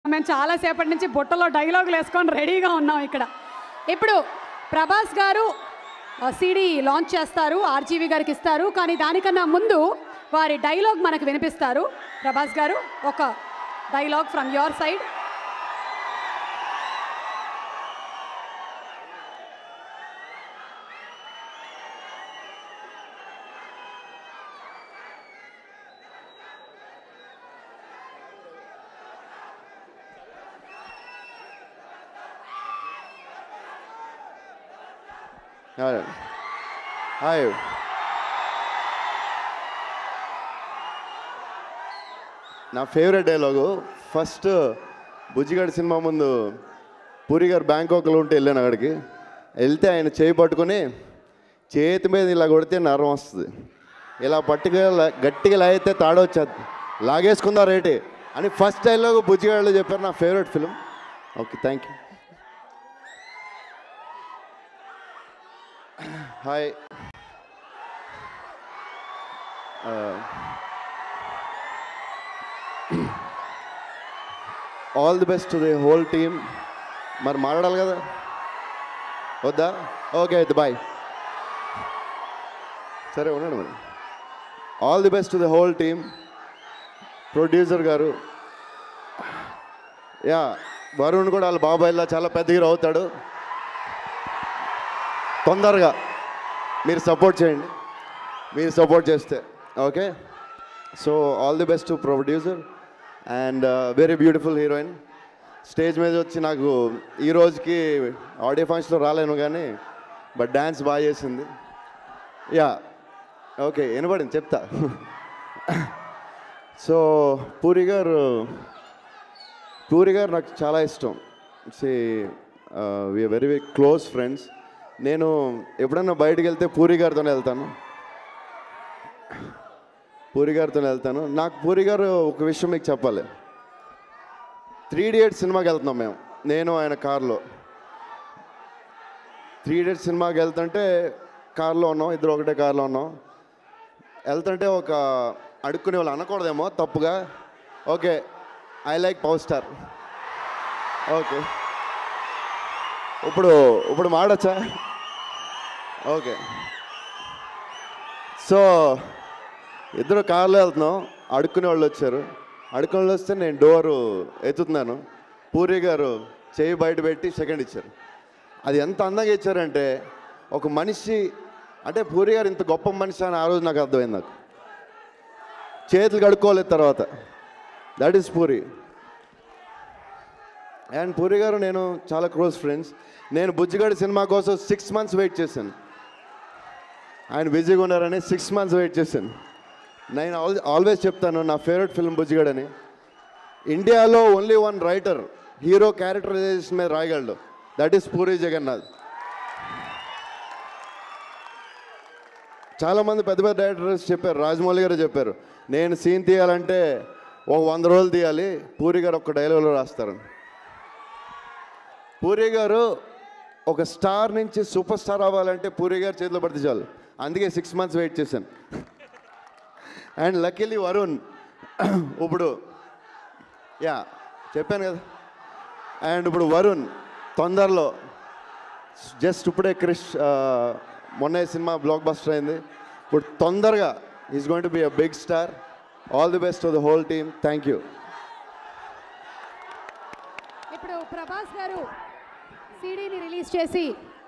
మేము చాలాసేపటి నుంచి బుట్టలో డైలాగులు వేసుకొని రెడీగా ఉన్నాం ఇక్కడ ఇప్పుడు ప్రభాస్ గారు సీడీ లాంచ్ చేస్తారు ఆర్జీవి గారికి ఇస్తారు కానీ దానికన్నా ముందు వారి డైలాగ్ మనకు వినిపిస్తారు ప్రభాస్ గారు ఒక dialogue from your side hi hi నా ఫేవరెట్ డైలాగు ఫస్ట్ బుజ్జిగాడి సినిమా ముందు పూరి గారు బ్యాంకాక్లో ఉంటే వెళ్ళాను అక్కడికి వెళ్తే ఆయన చేయి పట్టుకొని చేతి మీద ఇలా కొడితే నరం వస్తుంది ఇలా పట్టుగా లా- గట్టిగా లాగితే తాడొచ్చేది లాగేసుకుందా రేటే అని ఫస్ట్ డైలాగ్ బుజ్జిగాళ్ళు చెప్పారు నా favourite film okay thank you hi all the best to the whole team మరి మాట్లాడాలి కదా వద్దా ఓకే అయితే బాయ్ సరే ఉండండి మరి all the best to the whole team producer గారు యా వరుణ్ కూడా వాళ్ళ బాబాయ్లా చాలా పెద్ద హీరో అవుతాడు తొందరగా మీరు సపోర్ట్ చేయండి మీరు సపోర్ట్ చేస్తే okay so all the best to producer and very beautiful heroine stage మీద వచ్చి నాకు ఈ రోజుకి ఆడియో ఫంక్షన్లో రాలేను కానీ బట్ డ్యాన్స్ బాగా చేసింది యా ఓకే వినపడింది చెప్తా సో పూరి గారు పూరి గారు నాకు చాలా ఇష్టం see we are very very close friends నేను ఎప్పుడన్నా బయటికి వెళ్తే పూరి గారితోనే వెళ్తాను పూరి గారితోనే వెళ్తాను నాకు పూరి గారు ఒక విషయం మీకు చెప్పాలి త్రీ ఇడియట్స్ సినిమాకి వెళ్తున్నాం మేము నేను ఆయన కార్లో త్రీ ఇడియట్స్ సినిమాకి వెళ్తుంటే కార్లో ఉన్నాం ఇద్దరు ఒకటే కార్లో ఉన్నాం వెళ్తుంటే ఒక అడుక్కునే వాళ్ళు అనకూడదేమో తప్పుగా okay I like power star okay ఇప్పుడు ఇప్పుడు మాడచ్చా ఓకే సో ఇద్దరు కార్లో వెళ్తున్నాం అడుక్కునే వాళ్ళు వచ్చారు అడుక్కునే వాళ్ళు వస్తే నేను డోరు ఎత్తుతున్నాను పూరి గారు చేయి బయట పెట్టి సెకండ్ ఇచ్చారు అది ఎంత అందంగా ఇచ్చారంటే ఒక మనిషి అంటే పూరి గారు ఇంత గొప్ప మనిషి అని ఆ రోజు నాకు అర్థమైంది నాకు చేతులు కడుక్కోలేదు తర్వాత that is Puri and Puri గారు నేను చాలా క్లోజ్ ఫ్రెండ్స్ నేను బుజ్జిగాడి సినిమా కోసం సిక్స్ మంత్స్ వెయిట్ చేశాను ఆయన బిజీగా ఉన్నారని సిక్స్ మంత్స్ వెయిట్ చేశాను నేను ఆల్ ఆల్వేస్ చెప్తాను నా ఫేవరెట్ ఫిల్మ్ బుజ్జిగాడని ఇండియాలో only one writer hero characterisation మీద రాయగలడు దట్ ఈస్ పూరి జగన్నాథ్ చాలామంది పెద్ద పెద్ద డైరెక్టర్స్ చెప్పారు రాజమౌళి గారు చెప్పారు నేను సీన్ తీయాలంటే ఒక వంద రోజులు తీయాలి పూరి గారు ఒక డైలాగ్లో రాస్తారు పూరి గారు ఒక స్టార్ నుంచి సూపర్ స్టార్ అవ్వాలంటే పూరి గారు చేతిలో పడితే చాలు అందుకే సిక్స్ మంత్స్ వెయిట్ చేశాను అండ్ లక్కీలీ వరుణ్ ఇప్పుడు యా చెప్పాను కదా అండ్ ఇప్పుడు వరుణ్ తొందరలో జస్ట్ ఇప్పుడే క్రిష్ ఆ, మొన్న ఈ సినిమా బ్లాక్ బస్టర్ అయింది ఇప్పుడు తొందరగా is going to be a big star all the best to the whole team thank you ఇప్పుడు ప్రభాస్ గారు సీడీని రిలీజ్ చేసి